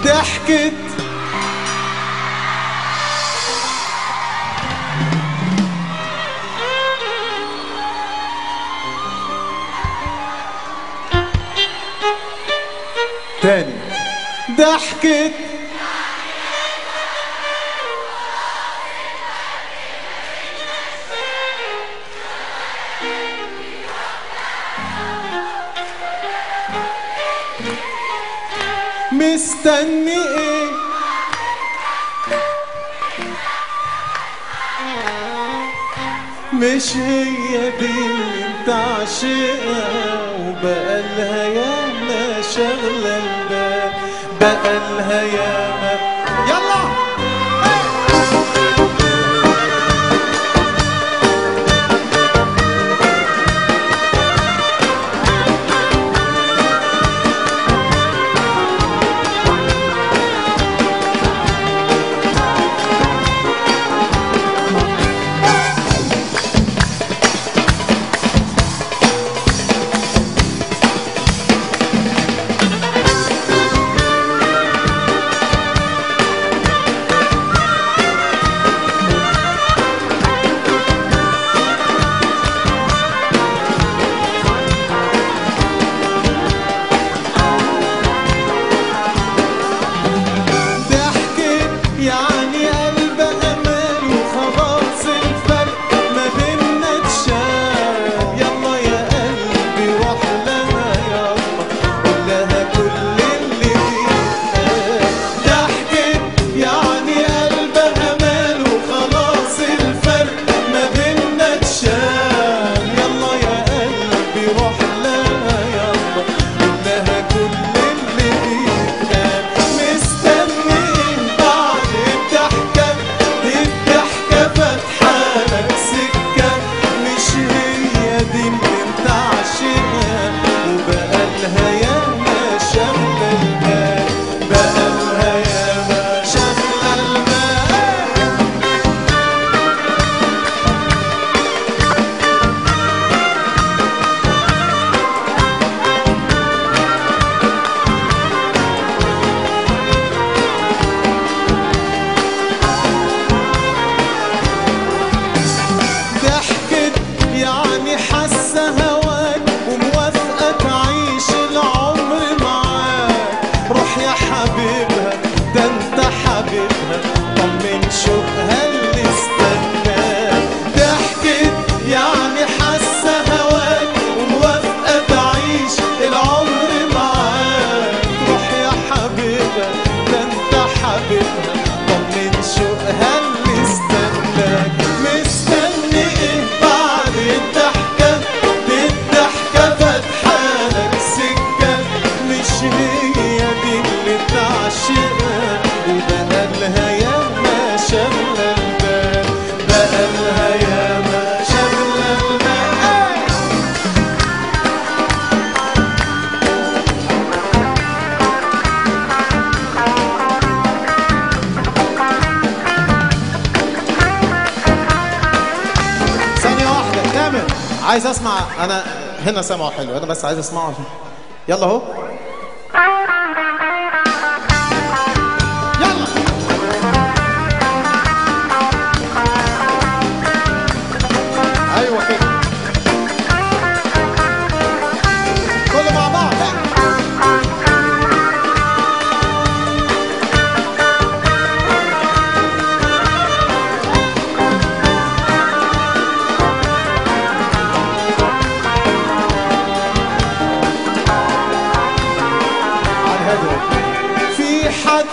ضحكت تاني ضحكت مستني ايه مش هي دي اللي انت عاشقها وبقالها ياما شغلة البال بقالها ياما يلا ضحكت يعني قلب امان وخلاص الفرق ما بينا اتشال يلا يا قلبي روح لها يلا قول لها كل اللي فيها ضحكت يعني قلب امان وخلاص الفرق ما بينا اتشال يلا يا قلبي روح لها يلا قول لها كل اللي فيها مستني بعد الضحكة الضحكة فاتحة لك سكة مش هي دي اللي انت عاشقها وبقالها ياما شغلة البال بقالها ياما شغلة البال ضحكت يعني حاسه هواك وموافقه تعيش العمر معاك روح يا حبيبها ده انت حبيبها طمن شوقها اللي استناك ضحكت يعني حاسه هواك وموافقه تعيش العمر معاك روح يا حبيبها ده انت حبيبها طمن شوقها اللي استناك مستني ايه بعد الضحكة الضحكة فاتحة لك سكة مش هي دي اللي تعشقها وبقالها ياما شغلة البال بقالها ياما شغلة البال ثانية واحدة كامل عايز اسمع انا هنا سامعه حلو انا بس عايز اسمعه عشان يلا اهو يلا ايوه كده كله مع بعض ها. على الهدوء في حد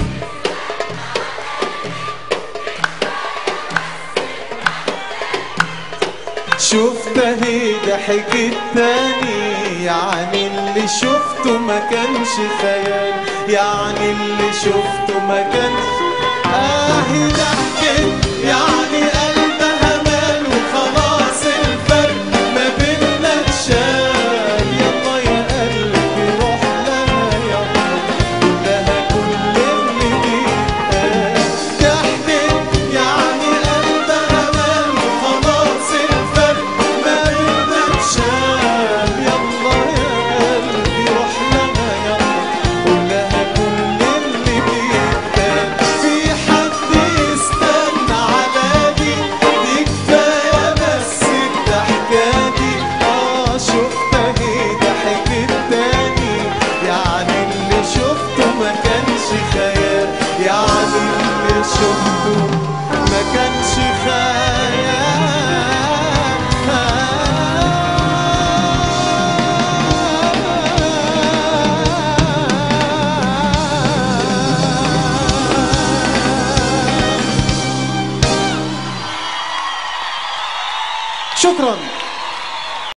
شفت اهي ضحكت تاني يعني اللي شفته ما كانش خيال يعني اللي شفته ما كانش اهي ضحكت يعني قلبها مال وخلاص الفرق ما بيننا اتشال يلا يا قلبي روح لها يلا قول لها كل اللي فيها ضحكت يعني قلبها مال وخلاص الفرق ما بيننا اتشال يلا يا قلبي روح لها يلا قول لها كل اللي يعني اللي شفته ما كانش خيال شكرا